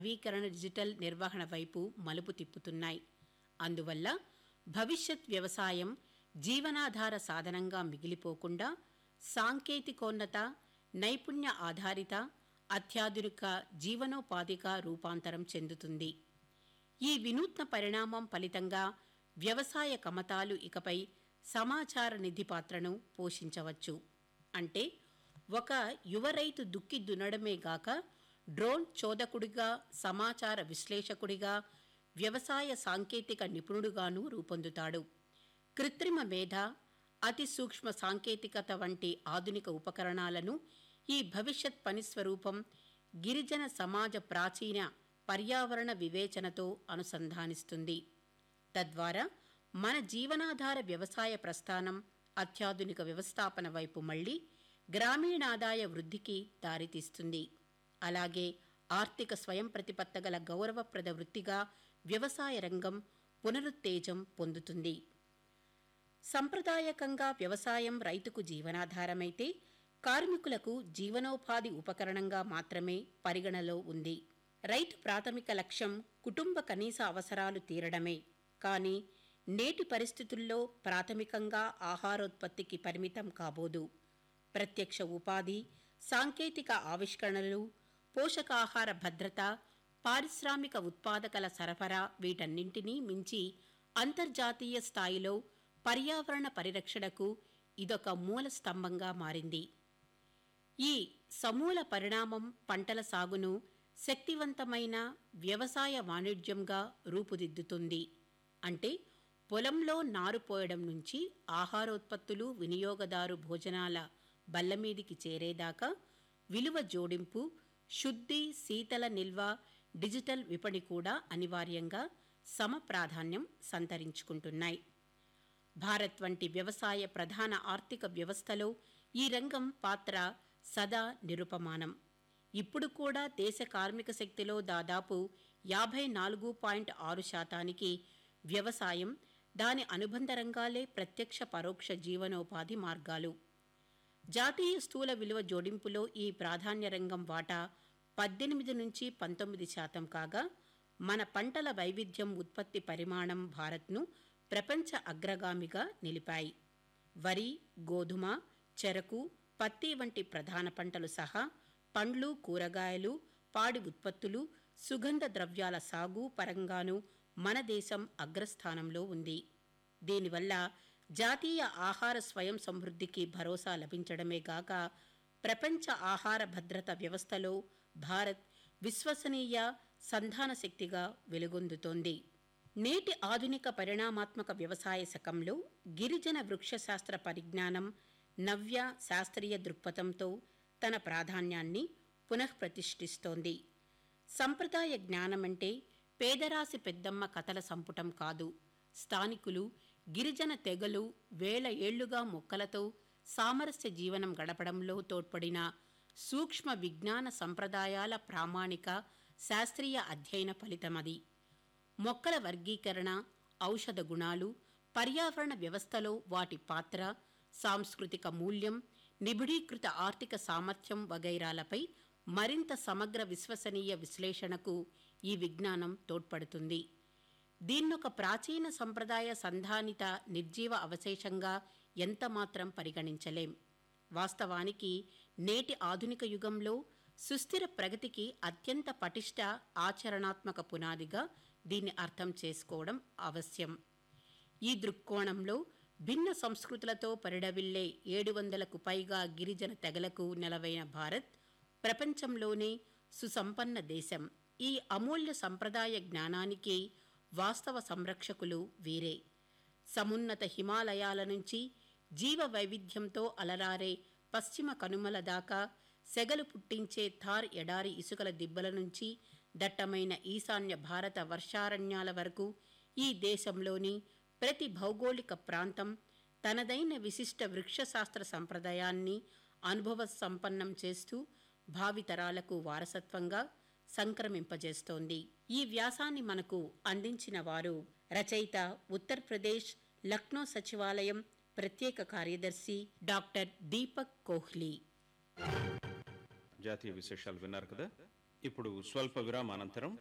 నవీకరణ డిజిటల్ నిర్వహణ వైపు మలుపు తిప్పుతున్నాయి అందువల్ల భవిష్యత్ వ్యవసాయం జీవనాధార సాధనంగా మిగిలిపోకుండా సాంకేతికోన్నత నైపుణ్య ఆధారిత అత్యాధునిక జీవనోపాధిగా రూపాంతరం చెందుతుంది ఈ వినూత్న పరిణామం ఫలితంగా వ్యవసాయ కమతాలు ఇకపై సమాచార నిధి పాత్రను పోషించవచ్చు అంటే ఒక యువ రైతు దుక్కి దున్నడమే గాక డ్రోన్ చోదకుడిగా సమాచార విశ్లేషకుడిగా వ్యవసాయ సాంకేతిక నిపుణుడుగాను రూపొందుతాడు కృత్రిమ మేధ అతి సూక్ష్మ సాంకేతికత వంటి ఆధునిక ఉపకరణాలను ఈ భవిష్యత్ పని స్వరూపం గిరిజన సమాజ ప్రాచీన పర్యావరణ వివేచనతో అనుసంధానిస్తుంది తద్వారా మన జీవనాధార వ్యవసాయ ప్రస్థానం అత్యాధునిక వ్యవస్థాపన వైపు మళ్లీ గ్రామీణాదాయ వృద్ధికి దారితీస్తుంది అలాగే ఆర్థిక స్వయం ప్రతిపత్త గల గౌరవప్రద వృత్తిగా వ్యవసాయ రంగం పునరుత్తేజం పొందుతుంది సంప్రదాయకంగా వ్యవసాయం రైతుకు జీవనాధారమైతే కార్మికులకు జీవనోపాధి ఉపకరణంగా మాత్రమే పరిగణలో ఉంది రైతు ప్రాథమిక లక్ష్యం కుటుంబ కనీస అవసరాలు తీరడమే కానీ నేటి పరిస్థితుల్లో ప్రాథమికంగా ఆహారోత్పత్తికి పరిమితం కాబోదు ప్రత్యక్ష ఉపాధి సాంకేతిక ఆవిష్కరణలు పోషకాహార భద్రత పారిశ్రామిక ఉత్పాదకల సరఫరా వీటన్నింటినీ మించి అంతర్జాతీయ స్థాయిలో పర్యావరణ పరిరక్షణకు ఇదొక మూల స్తంభంగా మారింది ఈ సమూల పరిణామం పంటల సాగును శక్తివంతమైన వ్యవసాయ వాణిజ్యంగా రూపుదిద్దుతుంది అంటే పొలంలో నారు పోయడం నుంచి ఆహారోత్పత్తులు వినియోగదారు భోజనాల బల్లమీదికి చేరేదాకా విలువ జోడింపు శుద్ధి శీతల నిల్వ డిజిటల్ విపణి కూడా అనివార్యంగా సమ ప్రాధాన్యం సంతరించుకుంటున్నాయి భారత్ వంటి వ్యవసాయ ప్రధాన ఆర్థిక వ్యవస్థలో ఈ రంగం పాత్ర సదా నిరుపమానం ఇప్పుడు కూడా దేశ కార్మిక శక్తిలో దాదాపు యాభై నాలుగు పాయింట్ ఆరు శాతానికి వ్యవసాయం దాని అనుబంధ రంగాలే ప్రత్యక్ష పరోక్ష జీవనోపాధి మార్గాలు జాతీయ స్థూల విలువ జోడింపులో ఈ ప్రాధాన్య రంగం వాటా పద్దెనిమిది నుంచి పంతొమ్మిది శాతం కాగా మన పంటల వైవిధ్యం ఉత్పత్తి పరిమాణం భారత్ను ప్రపంచ అగ్రగామిగా నిలిపాయి వరి గోధుమ చెరకు పత్తి వంటి ప్రధాన పంటలు సహా పండ్లు కూరగాయలు పాడి ఉత్పత్తులు సుగంధ ద్రవ్యాల సాగు పరంగానూ మన దేశం అగ్రస్థానంలో ఉంది దీనివల్ల జాతీయ ఆహార స్వయం సమృద్ధికి భరోసా లభించడమే గాక ప్రపంచ ఆహార భద్రత వ్యవస్థలో భారత్ విశ్వసనీయ సంధాన శక్తిగా వెలుగొందుతోంది నేటి ఆధునిక పరిణామాత్మక వ్యవసాయ శకంలో గిరిజన వృక్షశాస్త్ర పరిజ్ఞానం నవ్య శాస్త్రీయ దృక్పథంతో తన ప్రాధాన్యాన్ని పునఃప్రతిష్ఠిస్తోంది సంప్రదాయ జ్ఞానమంటే పేదరాశి పెద్దమ్మ కథల సంపుటం కాదు స్థానికులు గిరిజన తెగలు వేల ఏళ్లుగా మొక్కలతో సామరస్య జీవనం గడపడంలో తోడ్పడిన సూక్ష్మ విజ్ఞాన సంప్రదాయాల ప్రామాణిక శాస్త్రీయ అధ్యయన ఫలితమది మొక్కల వర్గీకరణ ఔషధ గుణాలు పర్యావరణ వ్యవస్థలో వాటి పాత్ర సాంస్కృతిక మూల్యం నిబిడీకృత ఆర్థిక సామర్థ్యం వగైరాలపై మరింత సమగ్ర విశ్వసనీయ విశ్లేషణకు ఈ విజ్ఞానం తోడ్పడుతుంది దీన్నొక ప్రాచీన సంప్రదాయ సంధానిత నిర్జీవ అవశేషంగా ఎంతమాత్రం పరిగణించలేం వాస్తవానికి నేటి ఆధునిక యుగంలో సుస్థిర ప్రగతికి అత్యంత పటిష్ట ఆచరణాత్మక పునాదిగా దీన్ని అర్థం చేసుకోవడం అవశ్యం ఈ దృక్కోణంలో భిన్న సంస్కృతులతో పరిడవిల్లే ఏడు వందలకు పైగా గిరిజన తెగలకు నెలవైన భారత్ ప్రపంచంలోనే సుసంపన్న దేశం ఈ అమూల్య సంప్రదాయ జ్ఞానానికి వాస్తవ సంరక్షకులు వీరే సమున్నత హిమాలయాల నుంచి జీవ వైవిధ్యంతో అలరారే పశ్చిమ కనుమల దాకా సెగలు పుట్టించే థార్ ఎడారి ఇసుకల దిబ్బల నుంచి దట్టమైన ఈశాన్య భారత వర్షారణ్యాల వరకు ఈ దేశంలోని ప్రతి భౌగోళిక ప్రాంతం తనదైన విశిష్ట వృక్షశాస్త్ర సంప్రదాయాన్ని అనుభవ సంపన్నం చేస్తూ భావితరాలకు వారసత్వంగా సంక్రమింపజేస్తోంది ఈ వ్యాసాన్ని మనకు అందించిన వారు రచయిత ఉత్తరప్రదేశ్ లక్నో సచివాలయం ప్రత్యేక కార్యదర్శి డాక్టర్ దీపక్ కోహ్లీ జాతీయ విశేషాలు విన్నారు కదా ఇప్పుడు స్వల్ప విరామానంతరం